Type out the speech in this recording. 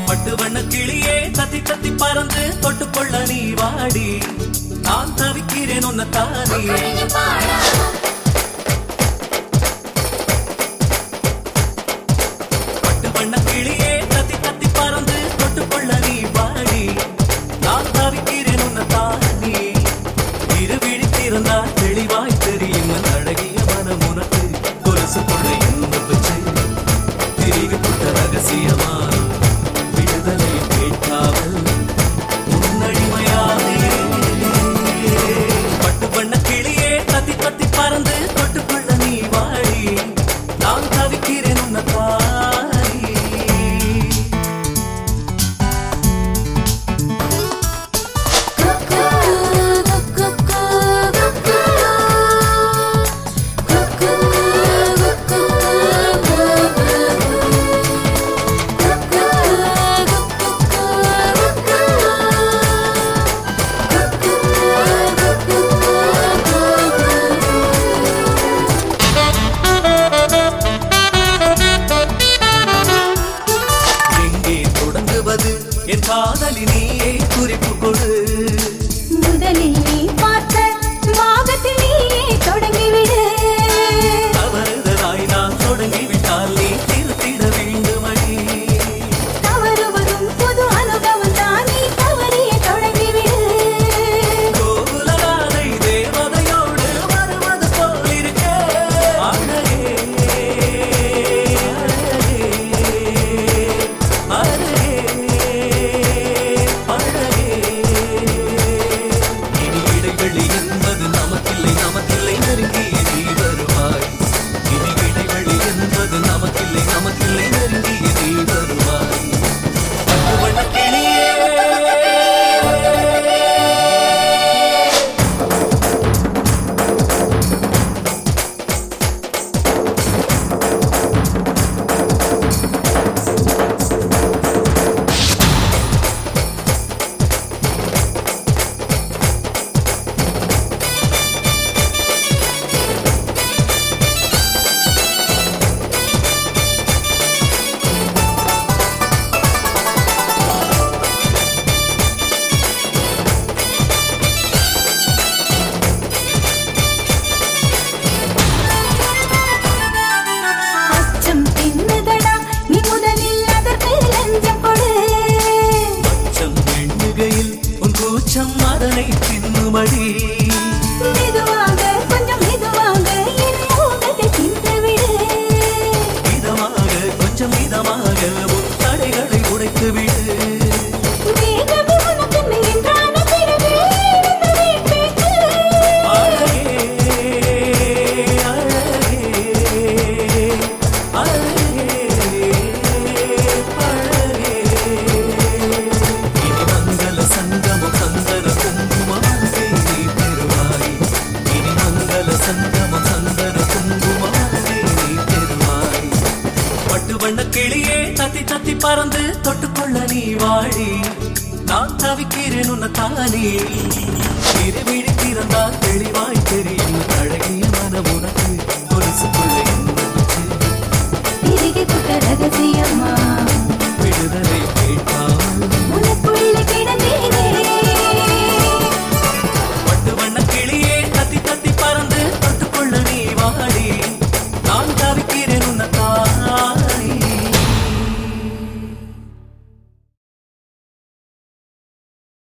பட்டு வண்ண கிளியே தத்தி தத்தி பறந்து தொட்டுக்கொள்ள நீ வாடி நான் தவிக்கிறேன் உன்னை தானே பட்டு வண்ண கிளியே தத்தி தத்தி பறந்து தொட்டுக்கொள்ள நீ வாடி நான் தவிக்கிறேன் உன்னை தானே இரு விழித்திருந்தால் தெளிவாய் தெரியும் அந்த அழகிய மனம் உனக்கு கொலுசு கொள்ள என்ன வச்சு திரிகு புட்ட ரகசியமா விடுதலை கேட்காமல் உன்னடிமையாவே பட்டு பண்ண கிளியே தத்தி தத்தி பறந்து தொட்டுக்கொள்ள நீ வாடி நான் தவிக்கிறேன் உன்னை தாரி எங்கே தொடங்குவது என் காதலி நீயே குறிப்பு கொடு முதலில் நீ பார்த்த பாகத்தில் நீயே தொடங்கிவிடு தவறுதலாய் நான் தொடங்கிவிட்டால் நீ திருத்திட வேண்டுமடி தவறு வரும் புது அனுபவம் தான் நீ தவறிய தொடங்கிவிடு கோகுலராதை தேவதையோடு வருவது போலிருக்க அழகே அழகே அழகே அழகே இனி இடைவெளி என்பது நமக்கில்லை நமக்கில்லை நெருங்கிய நீ வருவாய் இனி இடைவெளி என்பது நமக்கில்லை நமக்கில்லை நெருங்கிய நீ வருவாய் பட்டு வண்ணக் கிளியே அச்சம் தின்னுதடா நீ முதலில் அதற்கு லஞ்சம் கொடு அச்சம் எண்ணுகையில் உன் கூச்சம் அதனை தின்னுமடி மெதுவாக கொஞ்சம் மெதுவாக என் மோகத்தை தின்றுவிடு இதமாக கொஞ்சம் இதமாக உன் தடைகளை உடைத்து விடு வேகமே உனக்கென்ன என்றான பிறகு இந்த வீட்டுக்கு அழகே அழகே அழகே அழகே இனி மங்கள சங்கமம் சந்தன குங்குமம் நீ பெறுவாய் இனி மங்கள சங்கமம் சந்தன குங்குமம் நீ பெறுவாய் பட்டு வண்ண கிளியே தத்தி தத்தி பறந்து தொட்டுக்கொள்ள நீ வாடி நான் தவிக்கிறேன் உன்னை தானே இரு விழித்திருந்தால் தெளிவாய் தெரியும்